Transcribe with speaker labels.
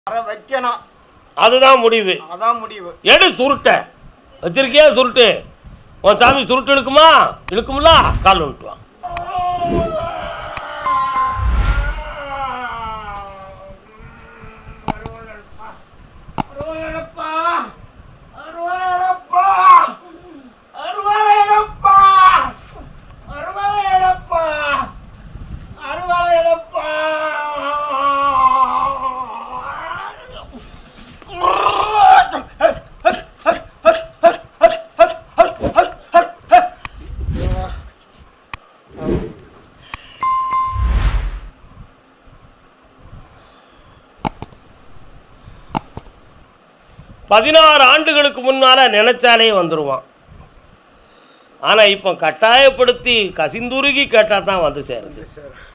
Speaker 1: வர வைக்கணும்
Speaker 2: அதுதான் முடிவு
Speaker 1: அதான் முடிவு
Speaker 2: எடு சுருட்டை வச்சிருக்கியா சுருட்டு உன் சாமி சுருட்டு இழுக்குமா இழுக்கும்ல கால் விட்டு வா
Speaker 1: அருவாளப்பா அருவாளப்பா அருவாளப்பா அருவாளப்பா அருவாளப்பா
Speaker 2: பதினாறு ஆண்டுகளுக்கு முன்னால் நினைச்சாலே வந்துடுவான் ஆனால் இப்போ கட்டாயப்படுத்தி கசிந்துருகி கேட்டால் தான் வந்து சேருது
Speaker 1: சார்